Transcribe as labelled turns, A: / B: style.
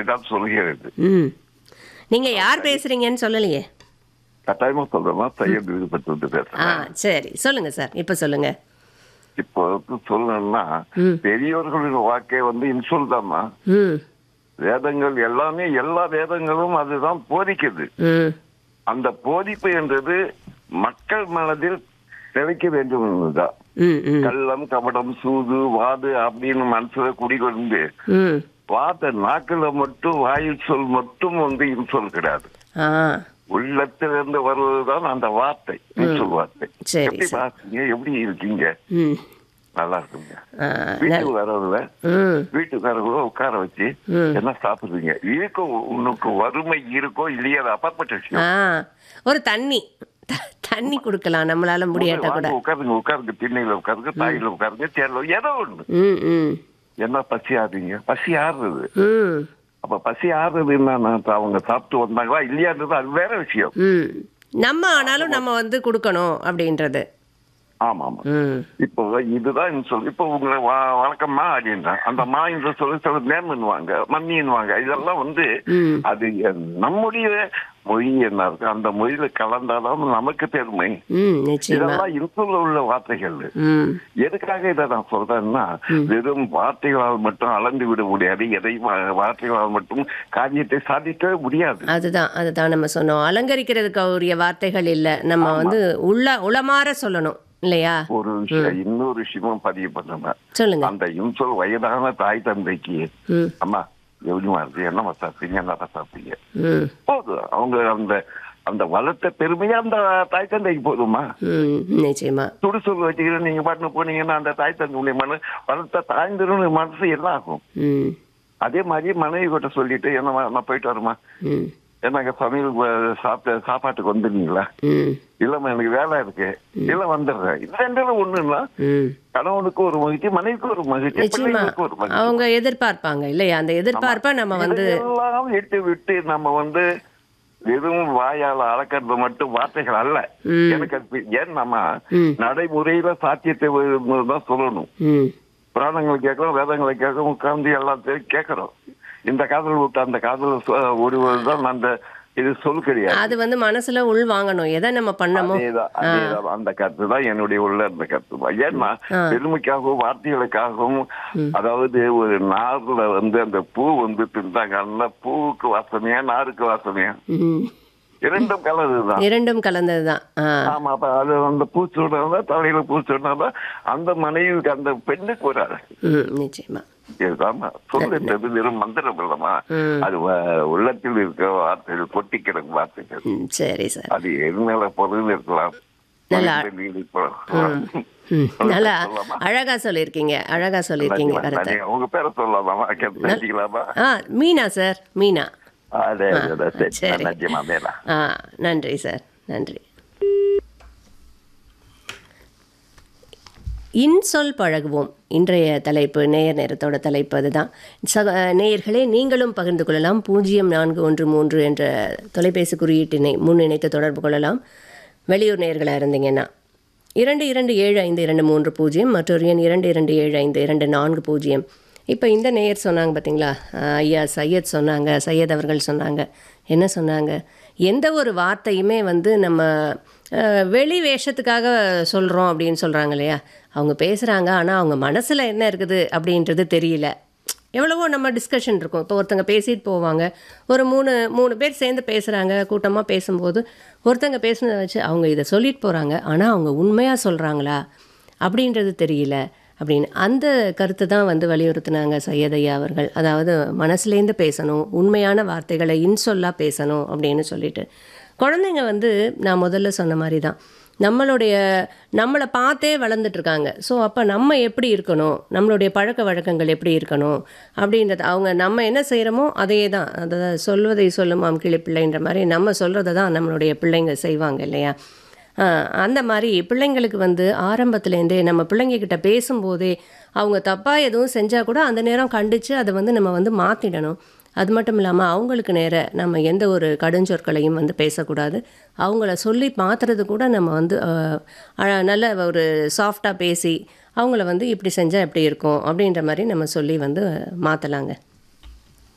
A: தான் சொல்கிறது
B: ம் நீங்க யார் பேசுறீங்கன்னு சொல்லலையே
A: கட்டாயமா சொல்றேமா சையத் விருப்பத்து வந்து
B: ஆ
A: பேசுறேன்
B: சரி சொல்லுங்க சார் இப்போ சொல்லுங்க
A: இப்போ வந்து சொல்லணும்னா
B: ம்.
A: பெரியவர்களின் வாக்கே வந்து இன்சொல் தாம்மா
B: ம்
A: வேதங்கள் எல்லாமே எல்லா வேதங்களும் அதுதான் போதிக்குது
B: ம்
A: அந்த போதிப்பு என்றது மக்கள் மனதில் நிலைக்க வேண்டும் என்பதுதான்
B: ம் ம்
A: கள்ளம் கபடம் சூது வாது அப்படின்னு மனசுல குடிகொண்டு
B: ம்
A: வார்த்தை நாக்குல மட்டும் வாயில் சொல் மட்டும் வந்து இன்சொல் கிடையாது
B: ஆ
A: உள்ளத்திலிருந்து வருவதுதான் அந்த வார்த்தை இன்சொல் வார்த்தை
B: சரி,
A: எப்படி
B: சரி.
A: பாத்தீங்க எப்படி இருக்கீங்க
B: ம்
A: நல்லா இருக்குங்க
B: ஆ
A: வீட்டுக்கு வரவங்கள
B: ம்
A: வீட்டுக்காரங்களோ உட்கார வச்சு
B: ம்.
A: என்ன சாப்பிடுறீங்க இருக்கோ உனக்கு வறுமை இருக்கோ இல்லையா அது அப்பாற்பட்ட விஷயம்
B: ஆ ஒரு தண்ணி த- தண்ணி கொடுக்கலாம் நம்மளால முடியாட்டா கூட
A: வாங்க, உட்காருங்க உட்காருங்க திண்ணையில உட்காருங்க தாயில உட்காருங்க சேர்ல ஏதோ ஒண்ணு
B: ம் ம்
A: என்ன பசி ஆடுறீங்க பசி ஆடுறது
B: ம்
A: அப்ப பசி ஆடுறது என்னன்னா இப்ப அவங்க சாப்பிட்டு வந்தாங்களா இல்லையான்றது அது வேற விஷயம்
B: ம் நம்ம ஆனாலும் நம்ம வந்து கொடுக்கணும் அப்படின்றது
A: ஆமா ஆமா
B: ம்
A: இப்போ இதுதான் சொல்லு இப்போ உங்களை வ- வழக்கமா அப்படின்னா அந்த மா என்று சொல்லி சில நேர்மன்னுவாங்க மன்னின்னுவாங்க இதெல்லாம் வந்து
B: ம்
A: அது என் நம்முடைய மொழி என்ன இருக்கு அந்த மொழியில கலந்தாதான் நமக்கு பெருமை
B: ம் நிச்சயமா
A: இதெல்லாம் இருந்துள்ள உள்ள வார்த்தைகள்
B: ம்
A: எதுக்காக இதை நான் சொல்றேன்னா வெறும் வார்த்தைகளால் மட்டும் அளந்து விட முடியாது எதை வா- வார்த்தைகளால் மட்டும் காரியத்தை சாதிக்கவே முடியாது
B: அதுதான் அதுதான் நம்ம சொன்னோம் அலங்கரிக்கிறதுக்கு உரிய வார்த்தைகள் இல்லை நம்ம வந்து உள்ள உளமாற சொல்லணும் இல்லையா
A: ஒரு விஷயம் இன்னொரு விஷயமும் பதிவு பண்ணுறேன்
B: சொல்லுங்க
A: அந்த இன்சொல் வயதான தாய் தந்தைக்கு
B: ம்
A: அம்மா எப்படிமா இருக்கு என்னம்மா சாப்பிட்டீங்க என்னடா சாப்பிட்டீங்க
B: ம்
A: போதும் அவங்க அந்த அந்த வளர்த்த பெருமையா அந்த தாய் தந்தைக்கு போதுமா
B: ம் நிச்சயமா
A: சுடுசொல் வச்சுக்கிட்டு நீங்க பாட்டு போனீங்கன்னா அந்த தாய் தந்தையுடைய மன வளர்த்த தாய்ந்திருந்த மனசு என்ன ஆகும்
B: ம்
A: அதே மாதிரி மனைவி கிட்ட சொல்லிட்டு என்னம்மா நான் போயிட்டு வரமா
B: ம்
A: என்னங்க சமையல் வ- சாப்பிட்ட சாப்பாட்டுக்கு வந்துருந்தீங்களா
B: ம்
A: இல்லம்மா எனக்கு வேலை இருக்கு இல்ல வந்துடுறேன் இது ரெண்டுல ஒண்ணுன்னா
B: ம்
A: கணவனுக்கு ஒரு மகிழ்ச்சி மனைவிக்கு ஒரு மகிழ்ச்சி
B: நிச்சயமா
A: பிள்ளைங்களுக்கு ஒரு மகிழ்ச்சி
B: அவங்க எதிர்பார்ப்பாங்க இல்லையா அந்த எதிர்பார்ப்பை நம்ம வந்து
A: எல்லாம் எட்டு விட்டு நம்ம வந்து வெறும் வாயால அளக்கிறது மட்டும் வார்த்தைகள் அல்ல
B: ம்.
A: எனக்கு அது பி- ஏன் நம்ம
B: ம்
A: நடைமுறையில சாத்தியத்தை வ- தான் சொல்லணும்
B: ம்
A: புராணங்களை கேட்கறோம் வேதங்களை கேட்கறோம் உட்கார்ந்து எல்லாத்தையும் கேட்கறோம் இந்த காதல் விட்டு அந்த காதல் ஒருவதுதான் அந்த இது சொல் கிடையாது
B: அது வந்து மனசுல உள் வாங்கணும் எதை நம்ம பண்ணமோ
A: அதேதான் அதேதான் அந்த கருத்து தான் என்னுடைய உள்ள இருந்த கருத்து தான் ஏன்னா பெருமைக்காகவும் வார்த்தைகளுக்காகவும் அதாவது ஒரு நார்ல வந்து அந்த பூ வந்து தின்றாங்கன்னா பூவுக்கு வாசனையா நாருக்கு வாசனையா
B: ம்
A: இரண்டும் கலந்துதான்
B: இரண்டும் கலந்ததுதான் ஆ
A: ஆமா அப்ப அது அந்த பூச்சூடா தலையில பூச்சூடா அந்த மனைவிக்கு அந்த பெண்ணுக்கு ஒரு அழகு.
B: ம் நிச்சயமா
A: இதுதாம்மா சொல்லுன்றது வெறும் மந்திரம் இல்லமா
B: ம்.
A: அது வ- உள்ளத்தில் இருக்கிற வார்த்தைகள் கொட்டி கிடக்கும் வார்த்தைகள்
B: ம் சரி சார்
A: அது எதுனால பொருள் இருக்கலாம்
B: நல்லா.
A: வெளியில் இருக்கலாம்.
B: ம் நல்லா
A: சொல்லலாமா?
B: அழகா சொல்லியிருக்கீங்க அழகா சொல்லியிருக்கீங்க கருத்தை
A: நீங்க உங்க பேரை சொல்லலாமா தெரிஞ்சுக்கலாமா
B: ஆ மீனா சார் மீனா
A: அதே அதே, சரி
B: சரி.
A: நன்றிமா மேலா
B: ஆ நன்றி சார் நன்றி இன்சொல் பழகுவோம் இன்றைய தலைப்பு நேயர் நேரத்தோட தலைப்பு அதுதான் சக நேயர்களே நீங்களும் பகிர்ந்து கொள்ளலாம் பூஜ்ஜியம் நான்கு ஒன்று மூன்று என்ற தொலைபேசி குறியீட்டினை முன்னிணைத்து தொடர்பு கொள்ளலாம் வெளியூர் நேயர்களாக இருந்தீங்கன்னா இரண்டு இரண்டு ஏழு ஐந்து இரண்டு மூன்று பூஜ்ஜியம் மற்றொரு எண் இரண்டு இரண்டு ஏழு ஐந்து இரண்டு நான்கு பூஜ்ஜியம் இப்போ இந்த நேயர் சொன்னாங்க பார்த்தீங்களா அஹ் ஐயா சையத் சொன்னாங்க சையத் அவர்கள் சொன்னாங்க என்ன சொன்னாங்க எந்த ஒரு வார்த்தையுமே வந்து நம்ம அஹ், வெளி வேஷத்துக்காக சொல்கிறோம் அப்படின்னு சொல்கிறாங்க இல்லையா அவங்க பேசுகிறாங்க ஆனால் அவங்க மனசில் என்ன இருக்குது அப்படின்றது தெரியல எவ்வளவோ நம்ம டிஸ்கஷன் இருக்கும் இப்போ ஒருத்தங்க பேசிட்டு போவாங்க ஒரு மூணு மூணு பேர் சேர்ந்து பேசுகிறாங்க கூட்டமாக பேசும்போது ஒருத்தங்க பேசுனதை வச்சு அவங்க இதை சொல்லிட்டு போகிறாங்க ஆனால் அவங்க உண்மையாக சொல்கிறாங்களா அப்படின்றது தெரியல அப்படின்னு அந்த கருத்து தான் வந்து வலியுறுத்தினாங்க சையதையா அவர்கள் அதாவது மனசுலேருந்து பேசணும் உண்மையான வார்த்தைகளை இன்சொல்லாக பேசணும் அப்படின்னு சொல்லிட்டு குழந்தைங்க வந்து நான் முதல்ல சொன்ன மாதிரி தான் நம்மளுடைய நம்மளை பார்த்தே வளர்ந்துட்டு இருக்காங்க ஸோ அப்போ நம்ம எப்படி இருக்கணும் நம்மளுடைய பழக்க வழக்கங்கள் எப்படி இருக்கணும் அப்படின்றது அவங்க நம்ம என்ன செய்கிறோமோ அதே தான் அதை சொல்வதை சொல்லுமாம் கிளி பிள்ளைன்ற மாதிரி நம்ம சொல்கிறத தான் நம்மளுடைய பிள்ளைங்க செய்வாங்க இல்லையா ஆஹ் அந்த மாதிரி பிள்ளைங்களுக்கு வந்து ஆரம்பத்துலேருந்தே நம்ம பிள்ளைங்கக்கிட்ட பேசும்போதே அவங்க தப்பாக எதுவும் செஞ்சால் கூட அந்த நேரம் கண்டித்து அதை வந்து நம்ம வந்து மாற்றிடணும் அது மட்டும் இல்லாமல் அவங்களுக்கு நேர நம்ம எந்த ஒரு கடுஞ்சொற்களையும் வந்து பேசக்கூடாது அவங்கள சொல்லி மாற்றுறது கூட நம்ம வந்து ஆஹ், அழ- நல்ல ஒரு சாஃப்டாக பேசி அவங்கள வந்து இப்படி செஞ்சால் எப்படி இருக்கும் அப்படின்ற மாதிரி நம்ம சொல்லி வந்து மாற்றலாங்க